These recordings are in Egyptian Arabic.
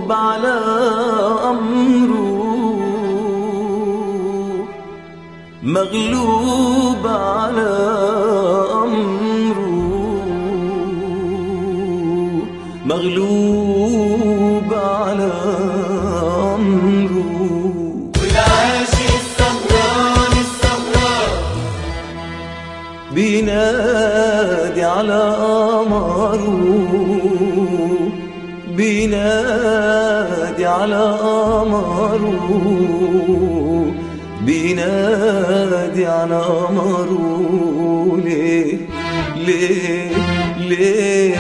مغلوب على أمره مغلوب على أمره مغلوب على أمره والعاشق السهران السهران بينادي على قمره بينادي على قمره بينادي على قمره ليه ليه ليه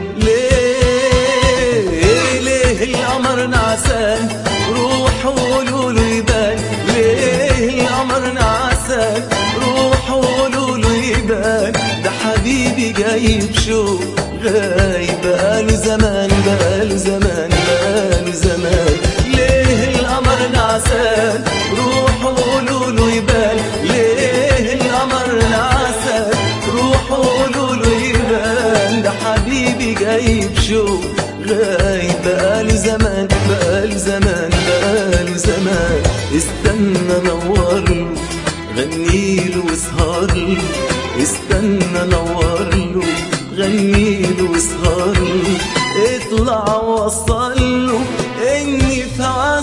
ليه ليه القمر نعسان روح قولوا له يبان ليه القمر نعسان روح قولوا له يبان ده حبيبي جاي بشوق غايب بقاله زمان بقاله زمان بقاله زمان ليه القمر نعسان روح قولوا له يبان ليه القمر نعسان روح قولوا له يبان ده حبيبي جاي بشوق غايب بقاله زمان بقاله زمان بقاله زمان استنى نور له غني له واسهر له استنى نور له غني له واسهر له اطلع وصل له اني في هوا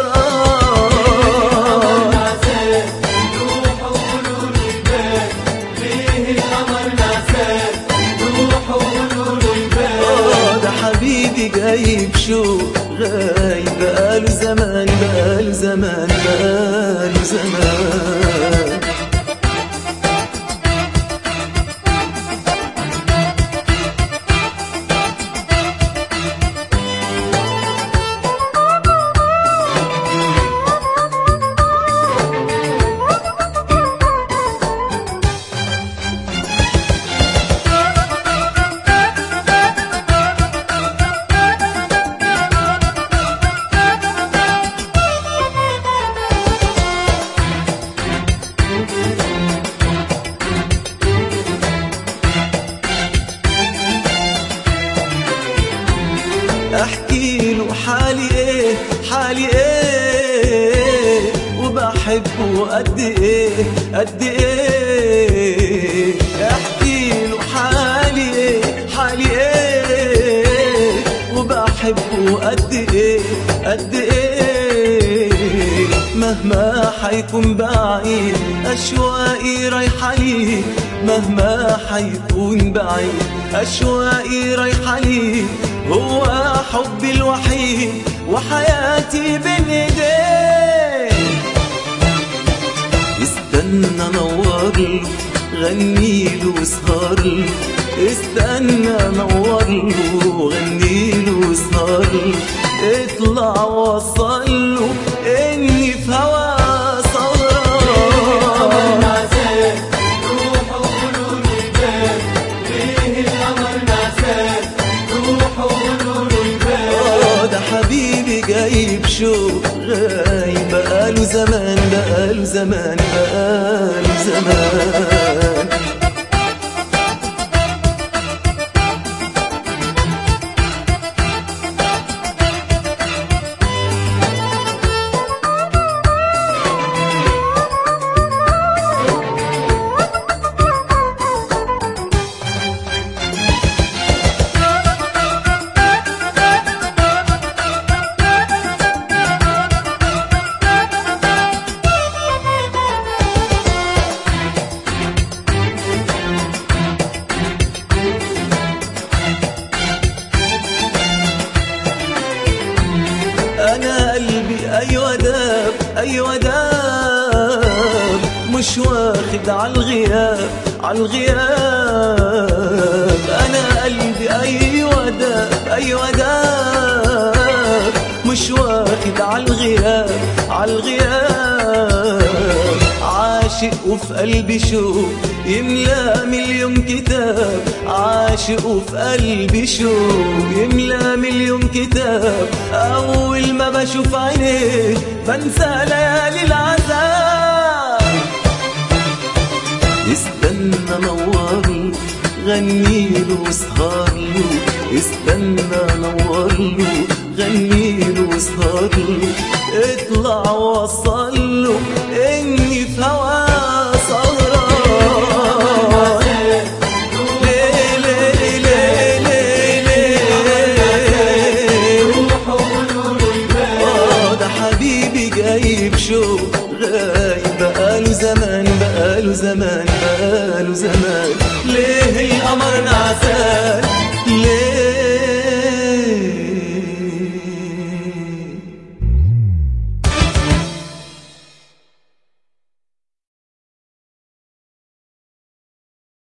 سهران نعسان روحوا قولوا له يبان ليه القمر نعسان روحوا قولوا له يبان آه ده حبيبي جاي بشوق غايب بقاله زمان بقاله زمان بقاله زمان احكي له حالي ايه حالي ايه وبحبه قد ايه قد ايه احكي له حالي ايه حالي ايه وبحبه قد ايه قد ايه مهما حيكون بعيد أشواقي رايحة ليه مهما حيكون بعيد أشواقي رايحة ليه هو حبي الوحيد وحياتي بين ايديه استنى نور له غني له واسهر له استنى نور له غني له واسهر له اطلع وصل له اني في هوا القمر سهران نعسان روحوا قولوا له يبان ليه القمر نعسان روحوا قولوا له يبان آه ده حبيبي جاي بشوق غايب بقاله زمان بقاله زمان بقاله زمان انا قلبي ايوه داب ايوه داب مش واخد عالغياب عالغياب انا قلبي ايوه داب ايوه داب مش واخد عالغياب عالغياب عاشق وفي قلبي شوق يملى مليون كتاب عاشق وفي قلبي شوق يملى مليون كتاب أول ما بشوف عينيه بنسى ليالي العذاب استنى نور له غني له واسهر له استنى نور له غنيله واسهر له اطلع ووصل له اني في هواك